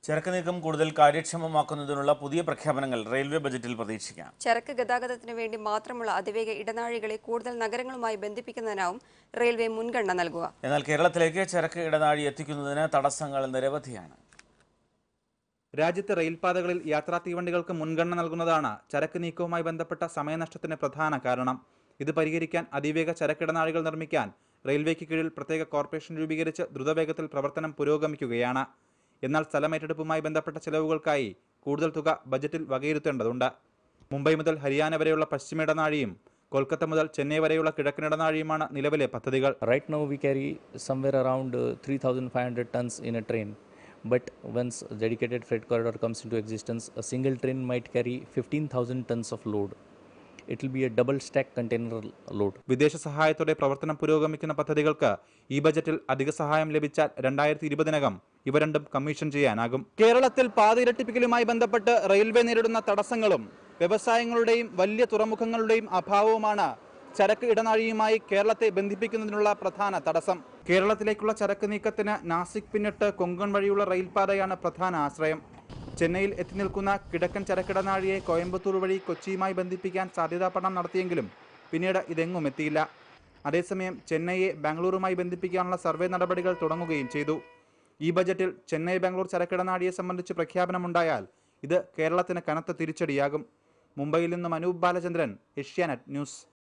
ചരക്ക് നീക്കം കൂടുതൽ കാര്യക്ഷമമാക്കുന്നതിനുള്ള പുതിയ പ്രഖ്യാപനങ്ങൾ റെയിൽവേ ബജറ്റിൽ പ്രതീക്ഷിക്കാം ചരക്ക് ഗതാഗതത്തിന് വേണ്ടി മാത്രമുള്ള അതിവേഗ ഇടനാഴികളെ കൂടുതൽ നഗരങ്ങളുമായി ബന്ധിപ്പിക്കുന്നതിനാവും റെയിൽവേ മുൻഗണന നൽകുക എന്നാൽ കേരളത്തിലേക്ക് ചരക്ക് ഇടനാഴി എത്തിക്കുന്നതിന് തടസ്സങ്ങൾ നിരവധിയാണ് രാജ്യത്തെ റെയിൽപാതകളിൽ യാത്രാ തീവണ്ടികൾക്ക് മുൻഗണന നൽകുന്നതാണ് ചരക്ക് നീക്കവുമായി ബന്ധപ്പെട്ട സമയനഷ്ടത്തിന് പ്രധാന കാരണം ഇത് പരിഹരിക്കാൻ അതിവേഗ ചരക്കിടനാഴികൾ നിർമ്മിക്കാൻ റെയിൽവേക്ക് കീഴിൽ പ്രത്യേക കോർപ്പറേഷൻ രൂപീകരിച്ച് ദ്രുതവേഗത്തിൽ പ്രവർത്തനം പുരോഗമിക്കുകയാണ് എന്നാൽ സ്ഥലമേറ്റെടുപ്പുമായി ബന്ധപ്പെട്ട ചെലവുകൾക്കായി കൂടുതൽ തുക ബജറ്റിൽ വകയിരുത്തേണ്ടതുണ്ട് മുംബൈ മുതൽ ഹരിയാന വരെയുള്ള പശ്ചിമ ഇടനാഴിയും കൊൽക്കത്ത മുതൽ ചെന്നൈ വരെയുള്ള കിഴക്കൻ ഇടനാഴിയുമാണ് നിലവിലെ പദ്ധതികൾ Right now we carry somewhere around uh, 3,500 tons in a train. But once dedicated freight corridor comes into existence, a single train might carry 15,000 tons of load. It will be a double stack container load. വിദേശ സഹായത്തോടെ പ്രവർത്തനം പുരോഗമിക്കുന്ന പദ്ധതികൾക്ക് ഈ ബജറ്റിൽ അധിക സഹായം ലഭിച്ചാൽ രണ്ടായിരത്തി ഇരുപതിനകം ഇവ രണ്ടും കമ്മീഷൻ ചെയ്യാനാകും കേരളത്തിൽ പാത ഇരട്ടിപ്പിക്കലുമായി ബന്ധപ്പെട്ട് റെയിൽവേ നേരിടുന്ന തടസ്സങ്ങളും വ്യവസായങ്ങളുടെയും വലിയ തുറമുഖങ്ങളുടെയും അഭാവവുമാണ് ചരക്ക് ഇടനാഴിയുമായി കേരളത്തെ ബന്ധിപ്പിക്കുന്നതിനുള്ള പ്രധാന തടസ്സം കേരളത്തിലേക്കുള്ള ചരക്ക് നീക്കത്തിന് നാസിക് പിന്നിട്ട് കൊങ്കൺ വഴിയുള്ള റെയിൽപാതയാണ് പ്രധാന ആശ്രയം ചെന്നൈയിൽ എത്തി നിൽക്കുന്ന കിഴക്കൻ ചരക്കിടനാഴിയെ കോയമ്പത്തൂർ വഴി കൊച്ചിയുമായി ബന്ധിപ്പിക്കാൻ സാധ്യതാ പഠനം നടത്തിയെങ്കിലും പിന്നീട് ഇതെങ്ങും എത്തിയില്ല അതേസമയം ചെന്നൈയെ ബാംഗ്ലൂരുമായി ബന്ധിപ്പിക്കാനുള്ള സർവേ നടപടികൾ തുടങ്ങുകയും ചെയ്തു ഈ ബജറ്റിൽ ചെന്നൈ ബാംഗ്ലൂർ ചരക്കിടനാഴിയെ സംബന്ധിച്ച് പ്രഖ്യാപനമുണ്ടായാൽ ഇത് കേരളത്തിന് കനത്ത തിരിച്ചടിയാകും മുംബൈയിൽ നിന്നും അനൂപ് ബാലചന്ദ്രൻ ഏഷ്യാനെറ്റ് ന്യൂസ്